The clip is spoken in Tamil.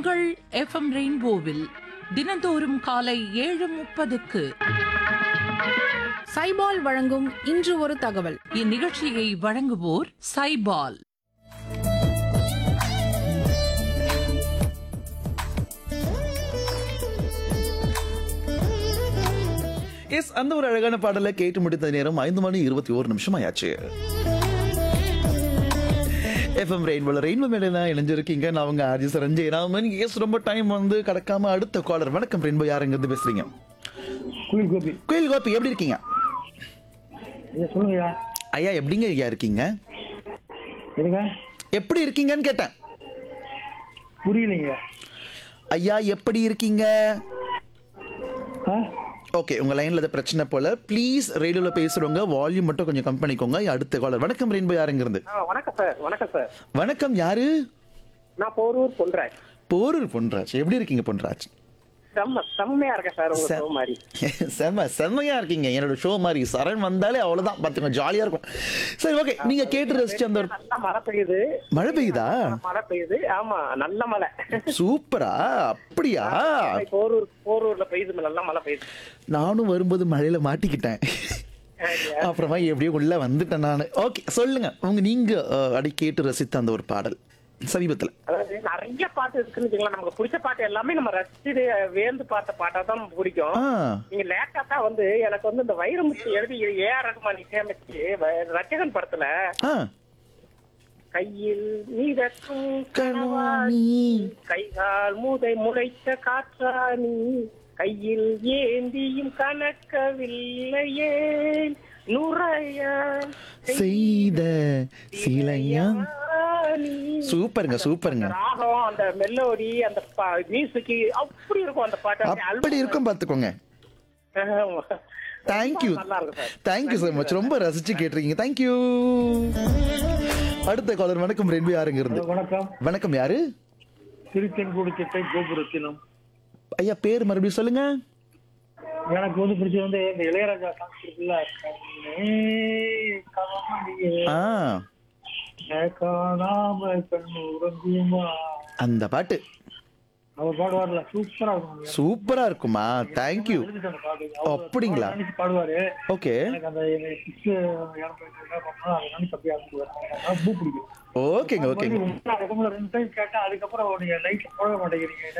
உங்கள் எஃப்எம் ரெயின்போவில் தினந்தோறும் காலை ஏழு முப்பதுக்கு சைபால் வழங்கும் இன்று ஒரு தகவல் இந்நிகழ்ச்சியை வழங்குவோர் சைபால் எஸ் அந்த ஒரு அழகான பாடலை கேட்டு முடித்த நேரம் ஐந்து மணி இருபத்தி ஓரு நிமிஷம் ஆயாச்சு எஃப்எம் ரெயின்போல ரெயின்போ மேலாம் இணைஞ்சிருக்கீங்க நான் அவங்க ஆர்ஜி சரஞ்சய் ராமன் எஸ் ரொம்ப டைம் வந்து கடக்காம அடுத்த காலர் வணக்கம் ரெயின்போ யாருங்கிறது பேசுறீங்க குயில் கோபி கோயில் கோபி எப்படி இருக்கீங்க ஐயா சொல்லுங்கய்யா ஐயா எப்படிங்க ஐயா இருக்கீங்க எதுங்க எப்படி இருக்கீங்கன்னு கேட்டேன் புரியலைங்க ஐயா எப்படி இருக்கீங்க ஆ ஓகே உங்க லைன்ல ஏதாவது பிரச்சனை போல ப்ளீஸ் ரேடியோல பேசுறவங்க வால்யூம் மட்டும் கொஞ்சம் கம்மி பண்ணிக்கோங்க அடுத்த காலர் வணக்கம் ரெயின்போ யாருங்கிறது ஆ, வணக்கம் சார் வணக்கம் சார் வணக்கம் யாரு நான் போரூர் பொன்ராஜ் போரூர் பொன்ராஜ் எப்படி இருக்கீங்க பொன்ராஜ் செம்ம செம்மையா இருக்கேன் சார் உங்க செ- show மாதிரி செம்ம செம்மையா இருக்கீங்க என்னோட ஷோ மாதிரி சரண் வந்தாலே அவ்வளவுதான் பாத்துங்க ஜாலியா இருக்கும் சரி ஓகே நீங்க கேட்டு ரசிச்ச அந்த ஒரு நல்லா மழை பெய்யுது மழை பெய்யுதா மழை பெய்யுது ஆமா நல்ல மழை சூப்பரா அப்படியா போரூர் போரூர்ல பெய்யுது நல்ல மழை பெய்யுது நானும் வரும்போது மழையில மாட்டிக்கிட்டேன் அப்புறமா எப்படியோ உள்ள வந்துட்டேன் நான் ஓகே சொல்லுங்க உங்க நீங்க அஹ், அடி கேட்டு ரசித்த அந்த ஒரு பாடல் சமீபத்துல அதாவது நிறைய பாட்டு இருக்குன்னு வச்சுக்கலாம் நமக்கு பிடிச்ச பாட்டு எல்லாமே நம்ம ரசிச்சு வேந்து பார்த்த பாட்டா தான் நமக்கு பிடிக்கும் ஆ நீங்க லேட்டா தான் வந்து எனக்கு வந்து இந்த வைரமுத்து எழுதி ஏ ஆர் ரகுமான் இசையமைச்சு வ- ரச்சகன் படத்துல ஆ கையில் நீதக்கும் கனவாணி. கைகால் மூதை முளைத்த காற்றாணி கையில் ஏந்தியும் கணக்கவில்லையே நுரைய செய்த சிலையா சூப்பருங்க சூப்பருங்க ராகம் அந்த மெலோடி அந்த மியூசிக் அப்படி இருக்கும் அந்த பாட்டு அப்படியே அப்படி இருக்கும் பாத்துக்கோங்க ஆமா. தேங்க்யூ நல்லா இருக்கும் சார் தேங்க்யூ so மச் ரொம்ப ரசிச்சு கேட்டிருக்கீங்க தேங்க்யூ அடுத்த காலர் வணக்கம் ரெண்டு யாருங்க இருந்து வணக்கம் வணக்கம் யாரு திருத்தென்கூடு சிட்டை கோபுரத்தினம் ஐயா பேர் மறுபடியும் சொல்லுங்க எனக்கு வந்து பிடிச்சது வந்து இந்த இளையராஜா சாங்ஸ் இருக்குல்ல கண்ணே கவனியே, ஆ காணாம கண்ணு உறங்குமா அந்த பாட்டு அவர் பாடுவார்ல சூப்பரா இருக்கும் சூப்பரா இருக்குமா தேங்க்யூ எழுதிட்டு அந்த பாட்டு அவர் அப்படிங்களா? நினைச்சு பாடுவாரு ஓகே எனக்கு அந்த சிக்ஸ் இறந்து அதை நினைச்சு அப்படியே அனுப்புவார் ரொம்ப பிடிக்கும் ஓகேங்க ஓகேங்க மறுபடியும் ரெண்டு டைம் கேட்டேன் அதுக்கப்புறம் நீங்க லைட்ல போட மாட்டேங்கிறீங்க